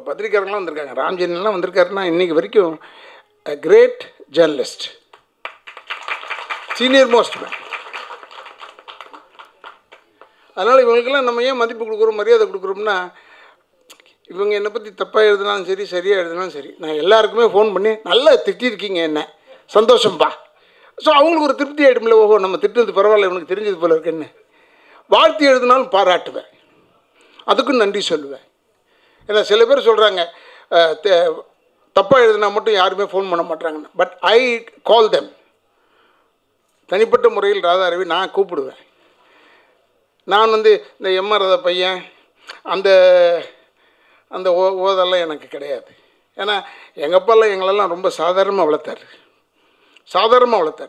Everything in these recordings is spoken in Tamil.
பத்திரிக்காரங்களாம் வந்திருக்காங்க ராம்ஜென்லாம் வந்திருக்காருன்னா இன்னைக்கு வரைக்கும் great journalist senior most man அதனால் இவங்களுக்கெல்லாம் நம்ம ஏன் மதிப்பு கொடுக்குறோம் மரியாதை கொடுக்குறோம்னா இவங்க என்னை பற்றி தப்பாக எழுதினாலும் சரி சரியாக எழுதினாலும் சரி நான் எல்லாருக்குமே ஃபோன் பண்ணி நல்லா திட்டிருக்கீங்க என்ன சந்தோஷம்பா ஸோ அவங்களுக்கு ஒரு திருப்தி ஆகிடும்ல ஓஹோ நம்ம திட்டுறது பரவாயில்ல இவனுக்கு தெரிஞ்சது போல இருக்குன்னு வாழ்த்தி எழுதினாலும் பாராட்டுவேன் அதுக்கும் நன்றி சொல்லுவேன் ஏன்னா சில பேர் சொல்கிறாங்க தப்பாக எழுதினா மட்டும் யாருமே ஃபோன் பண்ண மாட்டாங்கன்னு பட் ஐ கால் தெம் தனிப்பட்ட முறையில் ராதா ரவி நான் கூப்பிடுவேன் நான் வந்து இந்த எம்ஆர் ராதா பையன் அந்த அந்த ஓ ஓதெல்லாம் எனக்கு கிடையாது ஏன்னா எங்கள் அப்பாலாம் எங்களெல்லாம் ரொம்ப சாதாரணமாக வளர்த்தாரு சாதாரணமாக வளர்த்தாரு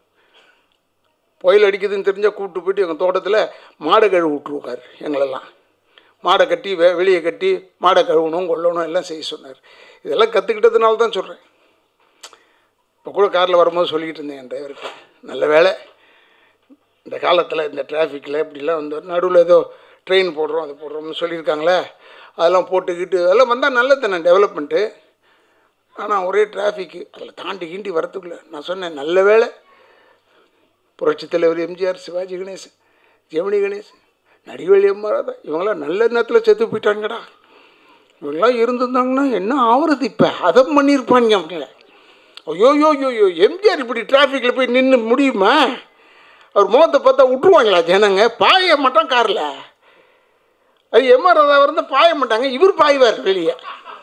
புயல் அடிக்குதுன்னு தெரிஞ்சால் கூப்பிட்டு போயிட்டு எங்கள் தோட்டத்தில் மாடை கழுவி விட்ருவார் எங்களெல்லாம் மாடை கட்டி வெ வெளியே கட்டி மாடை கழுவணும் கொல்லணும் எல்லாம் செய்ய சொன்னார் இதெல்லாம் கற்றுக்கிட்டதுனால தான் சொல்கிறேன் இப்போ கூட காரில் வரும்போது சொல்லிக்கிட்டு இருந்தேன் என் டிரைவருக்கு நல்ல வேலை இந்த காலத்தில் இந்த டிராஃபிக்கில் இப்படிலாம் வந்து நடுவில் ஏதோ ட்ரெயின் போடுறோம் அது போடுறோம்னு சொல்லியிருக்காங்களே அதெல்லாம் போட்டுக்கிட்டு அதெல்லாம் வந்தால் நல்லது தானே டெவலப்மெண்ட்டு ஆனால் ஒரே டிராஃபிக்கு அதில் தாண்டி கீண்டி வரத்துக்குள்ளே நான் சொன்னேன் நல்ல வேலை புரட்சித் தலைவர் எம்ஜிஆர் சிவாஜி கணேசன் ஜெமினி கணேசன் நடிகவேலி அம்மாராதா இவங்களாம் நல்ல நேரத்தில் செத்து போயிட்டாங்கடா இவங்களாம் இருந்திருந்தாங்கன்னா என்ன ஆகுறது இப்போ அதை பண்ணியிருப்பாங்க அப்படின்ல ஐயோ யோ யோ யோ எம்ஜிஆர் இப்படி டிராஃபிக்கில் போய் நின்று முடியுமா அவர் முகத்தை பார்த்தா விட்ருவாங்களா ஜனங்க பாய மாட்டான் காரில் அது எம்ஆர் ராதா வந்து பாய மாட்டாங்க இவர் பாய்வார் வெளியே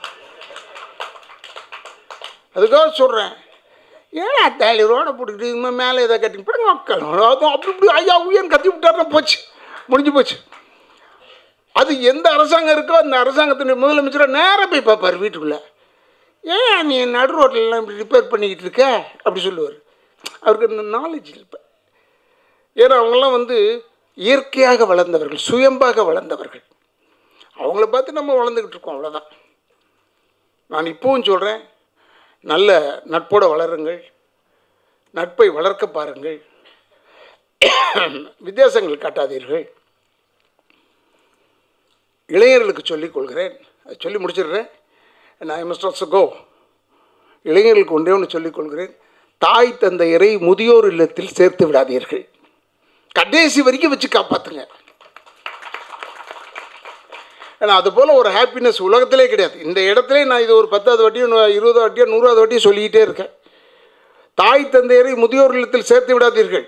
அதுக்காக சொல்கிறேன் ஏன்னா தாலி ரோட போட்டுக்கிட்டு இனிமே மேலே இதை கட்டி போய் மக்கள் அதுவும் அப்படி இப்படி ஐயா உயர்னு கத்தி விட்டாருன்னா போச்சு முடிஞ்சு போச்சு அது எந்த அரசாங்கம் இருக்கோ அந்த அரசாங்கத்தினுடைய முதலமைச்சரை நேராக போய் பார்ப்பார் வீட்டுக்குள்ளே ஏன் நீ நடு ரோட்லலாம் இப்படி ரிப்பேர் பண்ணிக்கிட்டு இருக்க அப்படி சொல்லுவார் அவருக்கு இந்த நாலேஜ் இல்லை ஏன்னா அவங்கெல்லாம் வந்து இயற்கையாக வளர்ந்தவர்கள் சுயம்பாக வளர்ந்தவர்கள் அவங்கள பார்த்து நம்ம வளர்ந்துக்கிட்டு இருக்கோம் அவ்வளோதான் நான் இப்போவும் சொல்கிறேன் நல்ல நட்போடு வளருங்கள் நட்பை வளர்க்க பாருங்கள் வித்தியாசங்கள் காட்டாதீர்கள் இளைஞர்களுக்கு சொல்லிக் கொள்கிறேன் அதை சொல்லி முடிச்சிடுறேன் நான் மஸ்ட் ஆல்சோ கோ இளைஞர்களுக்கு ஒன்றே ஒன்று சொல்லிக் கொள்கிறேன் தாய் தந்தையரை முதியோர் இல்லத்தில் சேர்த்து விடாதீர்கள் கடைசி வரைக்கும் வச்சு காப்பாற்றுங்க ஏன்னா அது போல் ஒரு ஹாப்பினஸ் உலகத்திலே கிடையாது இந்த இடத்துல நான் இது ஒரு பத்தாவது வாட்டியோ நூ- இருபதாவது வாட்டியோ நூறாவது வாட்டியோ சொல்லிக்கிட்டே இருக்கேன் தாய் தந்தையரை முதியோர் இல்லத்தில் சேர்த்து விடாதீர்கள்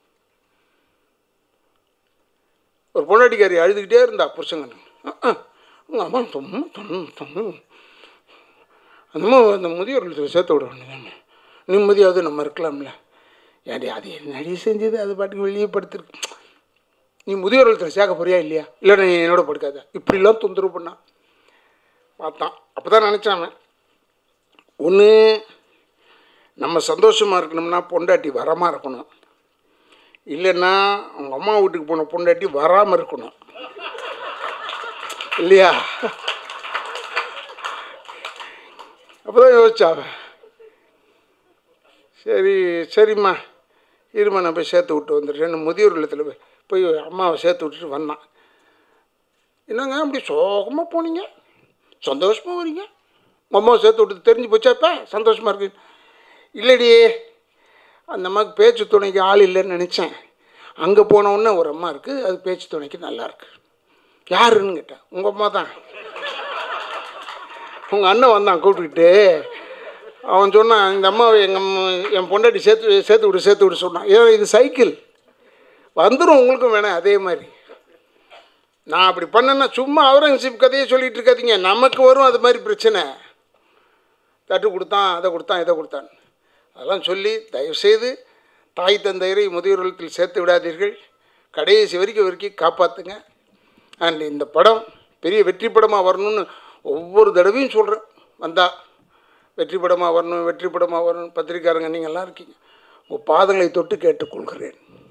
ஒரு பொண்டாட்டிக்காரி அழுதுகிட்டே இருந்தா புருஷங்க உங்கள் அம்மா தொம்மு தொம்மு தொம்மு அந்த அம்மா அந்த முதியோர் இல்லத்தில் சேர்த்து விட வேண்டியதானே நிம்மதியாவது நம்ம இருக்கலாம்ல ஏன்டி அது என்னடி செஞ்சது அது பாட்டுக்கு வெளியே படுத்துருக்கு நீ முதியோர் இல்லத்தில் சேர்க்க போறியா இல்லையா இல்லைடா நீ என்னோட படுக்காத இப்படிலாம் தொந்தரவு பண்ணான் பார்த்தான் அப்போ தான் நினச்சான் ஒன்று நம்ம சந்தோஷமாக இருக்கணும்னா பொண்டாட்டி வரமாக இருக்கணும் இல்லைன்னா அவங்க அம்மா வீட்டுக்கு போன பொண்டாட்டி வராமல் இருக்கணும் இல்லையா அப்போ தான் யோசிச்சா அவன் சரி சரிம்மா இருமா நான் போய் சேர்த்து விட்டு வந்துடுறேன் முதியோர் இல்லத்தில் போய் போய் அம்மாவை சேர்த்து விட்டுட்டு வந்தான் என்னங்க அப்படி சோகமாக போனீங்க சந்தோஷமாக வரீங்க உங்கள் அம்மாவை சேர்த்து விட்டு தெரிஞ்சு போச்சா இப்போ சந்தோஷமாக இருக்கு இல்லடி அந்த அம்மாவுக்கு பேச்சு துணைக்கு ஆள் இல்லைன்னு நினச்சேன் அங்கே போன உடனே ஒரு அம்மா இருக்குது அது பேச்சு துணைக்கு நல்லா இருக்கு யாருன்னு கேட்டேன் உங்கள் அம்மா தான் உங்கள் அண்ணன் வந்தான் கூப்பிட்டுக்கிட்டு அவன் சொன்னான் இந்த அம்மாவை எங்கள் அம்மா என் பொண்டாட்டி சேர்த்து சேர்த்து விடு சேர்த்து விடு சொன்னான் ஏன் இது சைக்கிள் வந்துடும் உங்களுக்கும் வேணாம் அதே மாதிரி நான் அப்படி பண்ணேன்னா சும்மா அவுரங்கசீப் கதையை சொல்லிட்டு இருக்காதீங்க நமக்கு வரும் அது மாதிரி பிரச்சனை தட்டு கொடுத்தான் அதை கொடுத்தான் இதை கொடுத்தான் அதெல்லாம் சொல்லி தயவுசெய்து தாய் தந்தையரை முதியோர் இல்லத்தில் சேர்த்து விடாதீர்கள் கடைசி வரைக்கும் வரைக்கும் காப்பாற்றுங்க அண்ட் இந்த படம் பெரிய வெற்றி படமாக வரணும்னு ஒவ்வொரு தடவையும் சொல்கிறேன் வந்தா வெற்றி படமாக வரணும் வெற்றி படமாக வரணும் பத்திரிக்காரங்க நீங்கள்லாம் இருக்கீங்க உங்கள் பாதங்களை தொட்டு கேட்டுக்கொள்கிறேன்